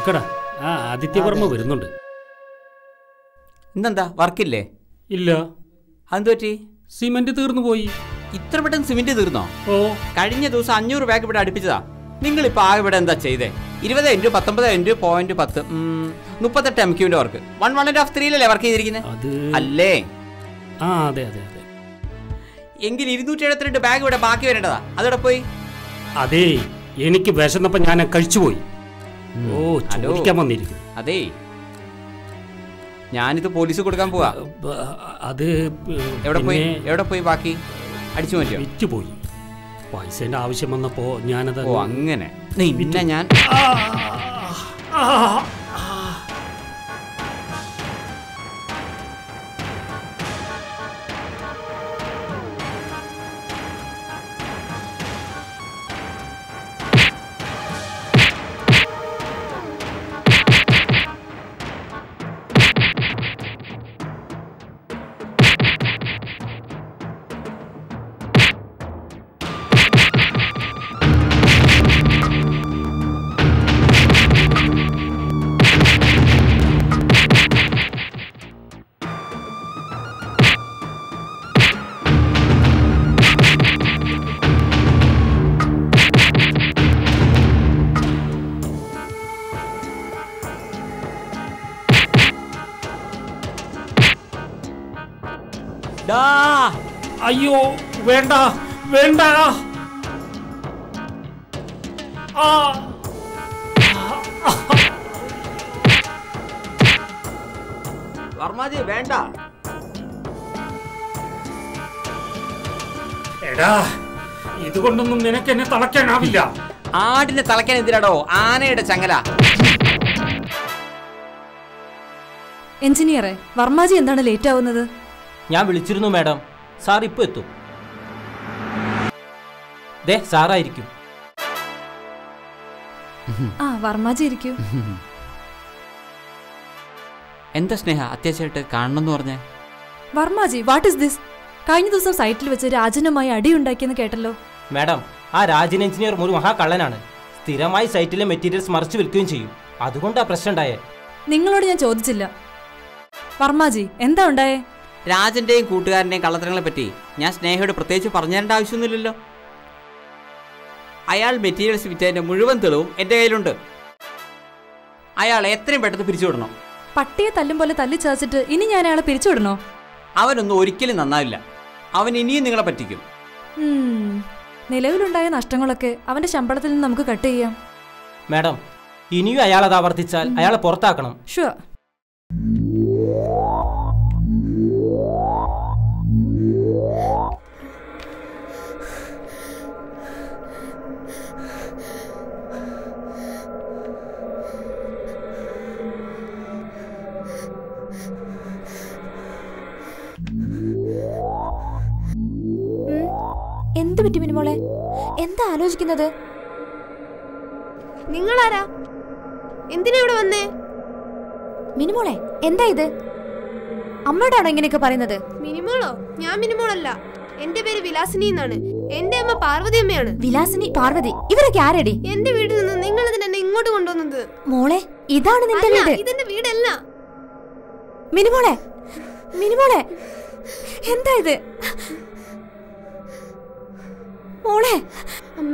നോക്കടാ ആ ആദിത്യവർമ്മ വരുന്നുണ്ട് ഇന്നെന്താ വർക്കില്ലേ ഇല്ല അതെന്ത് പറ്റി സിമന്റ് തീർന്നു പോയി ഇത്ര പെട്ടെന്ന് സിമെന്റ് തീർന്നോ ഓ കഴിഞ്ഞ ദിവസം അഞ്ഞൂറ് ബാഗ് ഇവിടെ അടുപ്പിച്ചതാ നിങ്ങൾ ഇപ്പൊ ആകെ ഇവിടെ എന്താ ചെയ്തേ ഇരുപത് ഇൻറ്റു പത്തൊമ്പത് ഇൻറ്റു പോയിന്റ് പത്ത് ഉം, മുപ്പത്തെട്ട് എം ക്യൂവിന്റെ work one one and half ത്രീയിലല്ലേ വർക്ക് ചെയ്തിരിക്കുന്നത് അത് അല്ലേ ആ അതെ അതെ അതെ എങ്കിൽ ഇരുന്നൂറ്റി എഴുപത്തിരണ്ട് ബാഗ് ഇവിടെ ബാക്കി വരേണ്ടതാ അതോടെ പോയി അതേ എനിക്ക് വിശന്നപ്പോ ഞാൻ കഴിച്ചുപോയി ഓ ഹലോ. ചോദിക്കാൻ വന്നിരിക്കുന്നു അതേ ഞാനിത് പോലീസ് കൊടുക്കാൻ പോവാ ബ- അത് എവിടെ പോയി പിന്നെ എവിടെ പോയി ബാക്കി അടിച്ചു മാറ്റിയോ വിറ്റുപോയി പൈസേന്റെ ആവശ്യം വന്നപ്പോ ഞാനത് ഓ അങ്ങനെ പിന്നെ ഞാൻ ഡാ അയ്യോ വേണ്ട വേണ്ട ആ വർമാജി വേണ്ട എടാ ഇതുകൊണ്ടൊന്നും നിനക്ക് എന്നെ തളയ്ക്കാനാവില്ല ആടിനെ തളയ്ക്കാൻ എന്തിനാടോ ആനയുടെ ചങ്ങല എഞ്ചിനീയറെ വർമാജി എന്താണ് ലേറ്റ് ആവുന്നത് ഞാൻ വിളിച്ചിരുന്നു മാഡം സാർ ഇപ്പൊ എത്തും ദേ സാറായിരിക്കും ആ വർമാജി ഇരിക്കൂ എന്താ സ്നേഹ അത്യാവശ്യമായിട്ട് കാണണമെന്ന് പറഞ്ഞേ വർമാജി വാട്ട് ഇസ് ദിസ് കഴിഞ്ഞ ദിവസം സൈറ്റിൽ വെച്ച് രാജനുമായി അടിയുണ്ടാക്കിയെന്ന് കേട്ടല്ലോ മാഡം ആ രാജൻ എഞ്ചിനീയർ ഒരു മഹാകള്ളനാണ് സ്ഥിരമായി സൈറ്റിലെ മെറ്റീരിയൽസ് മറിച്ച് വിൽക്കുകയും ചെയ്യും അതുകൊണ്ടാ പ്രശ്നം ഉണ്ടായേ നിങ്ങളോട് ഞാൻ ചോദിച്ചില്ല വർമാജി എന്താ ഉണ്ടായേ രാജന്റെയും കൂട്ടുകാരന്റെയും കള്ളത്തരങ്ങളെ പറ്റി ഞാൻ സ്നേഹയോട് പ്രത്യേകിച്ച് പറഞ്ഞു തരേണ്ട ആവശ്യമൊന്നുമില്ലല്ലോ അയാൾ മെറ്റീരിയൽസ് വിറ്റതിന്റെ മുഴുവൻ തെളിവും എന്റെ കയ്യിലുണ്ട് അയാൾ എത്രയും പെട്ടെന്ന് പിരിച്ചുവിടണം പട്ടിയെ തല്ലും പോലെ തല്ലി ചതച്ചിട്ട് ഇനി ഞാൻ അയാളെ പിരിച്ചുവിടണോ അവനൊന്നും ഒരിക്കലും നന്നാവില്ല അവൻ ഇനിയും നിങ്ങളെ പറ്റിക്കും ഉം, നിലവിലുണ്ടായ നഷ്ടങ്ങളൊക്കെ അവന്റെ ശമ്പളത്തിൽ നിന്ന് നമുക്ക് കട്ട് ചെയ്യാം മാഡം ഇനിയും അയാൾ അത് ആവർത്തിച്ചാൽ അയാളെ പുറത്താക്കണം ഷുവർ എന്ത് പറ്റി മിനിമോളെ എന്താ ആലോചിക്കുന്നത് നിങ്ങളാരാ എന്തിനാ ഇവിടെ വന്നേ മിനിമോളെ എന്താ ഇത് അമ്മയോടാണോ ഇങ്ങനെയൊക്കെ പറയുന്നത് മിനിമോളോ ഞാൻ മിനിമോളല്ല എന്റെ പേര് വിലാസിനി എന്നാണ് എന്റെ അമ്മ പാർവതി അമ്മയാണ് വിലാസിനി പാർവതി ഇവരൊക്കെ ആരടി എന്റെ വീട്ടിൽ നിന്ന് നിങ്ങൾ ഇതിനെ എന്നെ ഇങ്ങോട്ട് കൊണ്ടുവന്നത് മോളെ ഇതാണ് നിന്റെ അല്ല, വീട് ഇതെന്റെ വീടല്ല മിനിമോളെ മിനിമോളെ എന്താ ഇത് മോളെ അമ്മ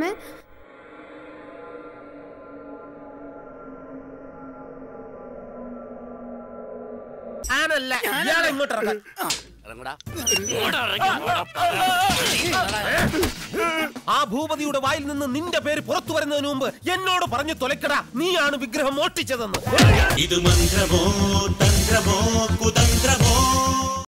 ആ ഭൂപതിയുടെ വായിൽ നിന്ന് നിന്റെ പേര് പുറത്തു വരുന്നതിന് മുമ്പ് എന്നോട് പറഞ്ഞു തൊലക്കടാ നീയാണ് വിഗ്രഹം മോഷ്ടിച്ചതെന്ന് ഇത് മന്ത്രമോ തന്ത്രമോ കുതന്ത്രമോ